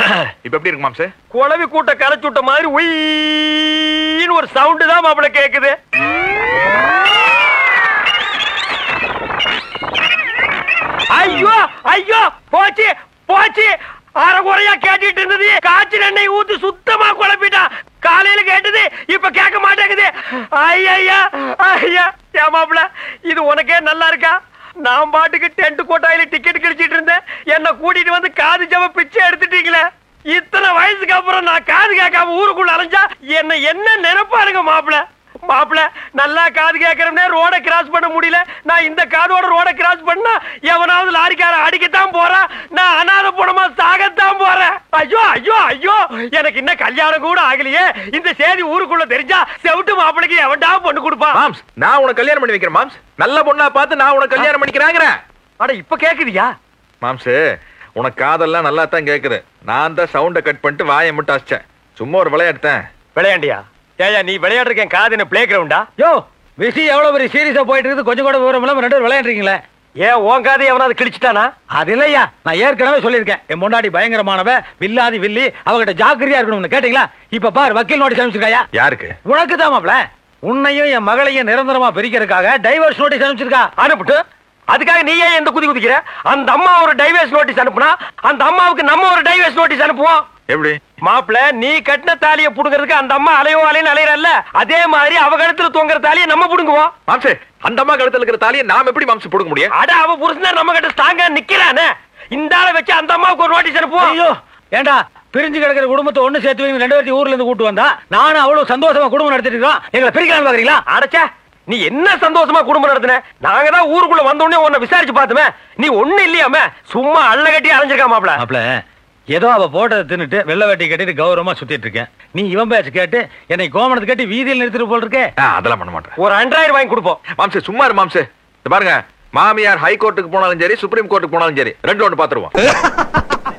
இப்ப எப்படி இருக்கு மாம்சு குழவி கூட்ட கரைச்சு விட்ட மாதிரி உயின்னு ஒரு சவுண்டு தான் மாப்பிள கேக்குது ஐயோ ஐயோ போச்சு போச்சு அரைகுறையா கேட்டுட்டு இருந்தது காய்ச்சல் எண்ணெய் ஊத்தி சுத்தமா குழப்பிட்டான் காலையில கேட்டது இப்ப கேட்க மாட்டேங்குது ஐயா ஐயா ஏமாப்ல இது உனக்கே நல்லா இருக்கா நான் பாட்டுக்கு டென்ட் கோட்டாயில டிக்கெட் கிழிச்சிட்டு இருந்தேன் என்ன கூட்டிட்டு வந்து காது ஜவ பிச்சை எடுத்துட்டீங்களே இத்தனை வயசுக்கு அப்புறம் நான் காது கேட்காம ஊருக்குள்ள அலைஞ்சா என்ன என்ன நினைப்பாருங்க மாப்பிள மாப்பிள நல்லா காது கேட்கறவனே ரோட கிராஸ் பண்ண முடியல நான் இந்த காதோட ரோட கிராஸ் பண்ணா எவனாவது லாரிக்கார அடிக்கத்தான் போறான் நான் அனாத புடமா சாகத்தான் போறேன் ஐயோ ஐயோ ஐயோ எனக்கு இன்னும் கல்யாணம் கூட ஆகலையே இந்த செய்தி ஊருக்குள்ள தெரிஞ்சா செவிட்டு மாப்பிளைக்கு எவன்டா பொண்ணு கொடுப்பான் மாம்ஸ் நான் உனக்கு கல்யாணம் பண்ணி வைக்கிறேன் மாம்ஸ் நல்ல பொண்ணா பார்த்து நான் உனக்கு கல்யாணம் பண்ணிக்கிறாங்கிறேன் அட இப்ப கேக்குதியா மாம்சு உனக்கு காதெல்லாம் நல்லா தான் கேக்குது நான் தான் சவுண்ட கட் பண்ணிட்டு வாயை மட்டும் அசிச்சேன் சும்மா ஒரு விளையாடுத்தேன் விளையாண்டியா ஏயா நீ விளையாடுறேன் காது என்ன பிளே கிரவுண்டா யோ விஷயம் எவ்வளவு பெரிய சீரியஸா போயிட்டு இருக்குது கொஞ்சம் கூட விவரம் இல்லாம ரெண்டு பேரும் விளையாடுறீங்களே ஏன் உன் காது எவனாவது கிழிச்சிட்டானா அது இல்லையா நான் ஏற்கனவே சொல்லியிருக்கேன் என் முன்னாடி பயங்கரமானவ வில்லாதி வில்லி அவகிட்ட ஜாக்கிரதையா இருக்கணும்னு கேட்டீங்களா இப்ப பாரு வக்கீல் நோட்டீஸ் அனுப்பிச்சிருக்காயா யாருக்கு உனக்கு தான் மாப்ள உன்னையும் என் மகளையும் நிரந்தரமா பிரிக்கிறதுக்காக டைவர்ஸ் நோட்டீஸ் அனுப்பிச்சிருக்கா அனுப்பிட்டு அதுக்காக நீ ஏன் எந்த குதி குதிக்கிற அந்த அம்மா ஒரு டைவர்ஸ் நோட்டீஸ் அனுப்புனா அந்த அம்மாவுக்கு நம்ம ஒரு டைவர்ஸ் நோட்டீஸ் அனுப்புவோம் எப்படி மாப்பிள நீ கட்டின தாலிய புடுங்கிறதுக்கு அந்த அம்மா அலையோ அலைன்னு அலையறல்ல அதே மாதிரி அவ கழுத்துல தொங்குற தாலிய நம்ம புடுங்குவோம் மாம்சு அந்த அம்மா கழுத்துல இருக்கிற தாலியை நாம் எப்படி மாம்சு கொடுக்க முடியும் அட அவ புருஷன் நம்ம கிட்ட ஸ்ட்ராங்கா நிக்கிறானே இந்த ஆளை வச்சு அந்த அம்மாவுக்கு ஒரு நோட்டீஸ் அனுப்புவோம் ஐயோ ஏண்டா பிரிஞ்சு கிடக்கிற குடும்பத்தை ஒண்ணு சேர்த்து வைங்க ரெண்டு பேர்த்தையும் ஊர்ல இருந்து கூட்டு வந்தா நானும் அவ்வளவு சந்தோஷமா குடும்பம் நடத்திட்டு இருக்கோம் எங்களை பிரிக்கலாம் பாக்குறீங்களா அடச்சே நீ என்ன சந்தோஷமா குடும்பம் நடத்தின நாங்க தான் ஊருக்குள்ள வந்த உடனே உன்னை விசாரிச்சு பார்த்துமே நீ ஒண்ணு இல்லையாம சும்மா அள்ள கட்டி அலைஞ்சிருக்கா மாப்பிள மாப்ள ஏதோ அவ போட்டதை தின்னுட்டு வெள்ளை வேட்டி கட்டிட்டு கௌரவமா சுத்திட்டு இருக்கேன் நீ இவன் பேச்சு கேட்டு என்னை கோமணத்தை கட்டி வீதியில் நிறுத்திட்டு போல் இருக்கே ஆ, அதெல்லாம் பண்ண மாட்டேன் ஒரு ஆண்ட்ராய்டு வாங்கி கொடுப்போம் மாம்சு சும்மா இரு மாம்சு இந்த பாருங்க மாமியார் ஹை கோர்ட்டுக்கு போனாலும் சரி சுப்ரீம் கோர்ட்டுக்கு போனாலும் சரி ரெண்டு ஒன்று பாத்துருவோம்